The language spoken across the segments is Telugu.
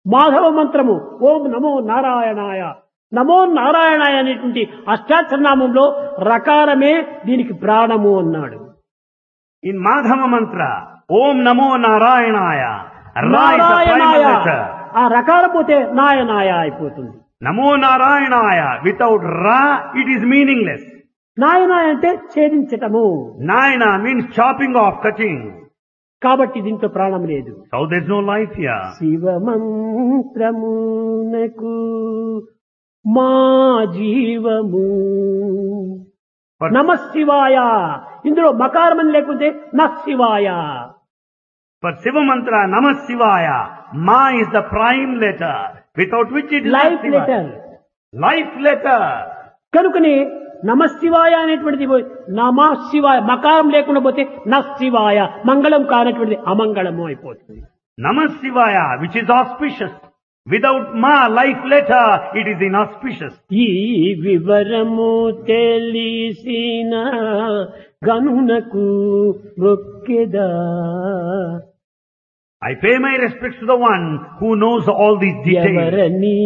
మాధవ మంత్రము ఓం నమో నారాయణాయ నమో నారాయణాయ అనేటువంటి అష్టాచరనామంలో రకారమే దీనికి ప్రాణము అన్నాడు In Madhava Mantra, Om Namo Narayanaya. Ra is the primal నారాయణాయ letter. ఆ రకాల పోతే నాయనాయ అయిపోతుంది Namo Narayanaya. Without Ra, it is meaningless. నాయనాయ అంటే ఛేదించటము Nayana means chopping off, cutting. కాబట్టి దీంట్లో ప్రాణం లేదు So there's no life here. శివమంత్రమునకు మా జీవము For, నమ శివాయ ఇందులో మకారమని లేకుంటే న శివాయ for Shiva Mantra, Namah Shivaya, Ma is the prime letter. Without which it is not life Shiva. Letter Life letter. కనుకని నమ శివాయ అనేటువంటిది పోయి నమ శివాయ మకారం లేకుండా పోతే న శివాయ మంగళం కానటువంటిది అమంగళము అయిపోతుంది Namah Shivaya, which is auspicious. Without Ma, life letter, it is inauspicious. ఈ వివరము తెలిసిన గనునకు మొక్కెదా I pay my respects to the one who knows all these details. ఎవరని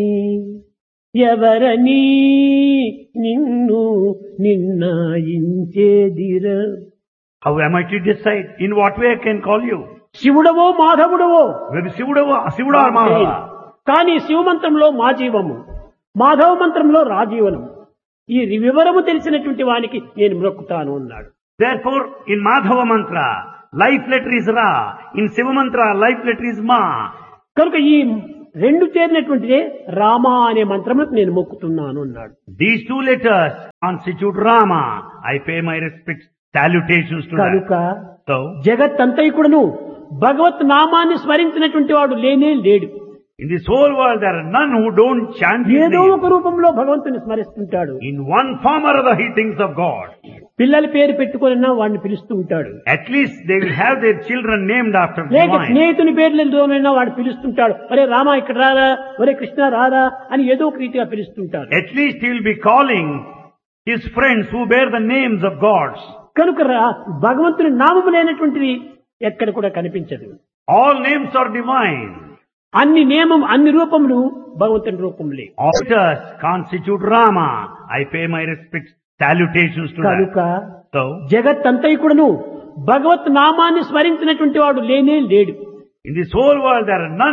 ఎవరని నిన్ను నిన్నాయించేదిర How am I to decide? In what way I can call you? శివుడవో మాధవుడవో Whether Sivuda, Sivuda or Madhava. కానీ శివమంత్రంలో మా జీవము మాధవ మంత్రంలో రాజీవనం ఈ వివరము తెలిసినటువంటి వానికి నేను మ్రొక్కుతాను అన్నాడు Therefore, in Madhava Mantra, life letter is Ra. In Siva Mantra, life letter is Ma. కనుక ఈ రెండు చేరినటువంటిదే రామ అనే మంత్రములకు నేను మొక్కుతున్నాను అన్నాడు These two letters constitute Rama. I pay my respects, salutations to కనుక that. So, జగత్ అంతైకుడును భగవత్ నామాన్ని స్మరించినటువంటి వాడు లేనే లేడు in this whole world, there are none who don't chant His ఏదో name. ఒక రూపంలో భగవంతుని స్మరిస్తుంటాడు In one form or other, he thinks of God. పిల్లల పేరు పెట్టుకున్నా వాడిని పిలుస్తూ ఉంటాడు At least they will have their children named after లేక divine. స్నేహితుని పేర్లతోనైనా వాడు పిలుస్తుంటాడు ఒరే రామ ఇక్కడ రారా ఒరే కృష్ణ రారా అని ఏదో ఒక రీతిగా పిలుస్తుంటాడు At least he will be calling his friends who bear the names of gods. కనుక రా- భగవంతుని నామము లేనటువంటిది ఎక్కడ కూడా కనిపించదు All names are divine. అన్ని నియమం అన్ని రూపములు భగవంతుని రూపములే All letters constitute Rama. I pay my respects, salutations to కనుక that. So, జగత్ అంతైకుడును భగవత్ నామాన్ని స్మరించినటువంటి వాడు లేనే లేడు in this whole world there are none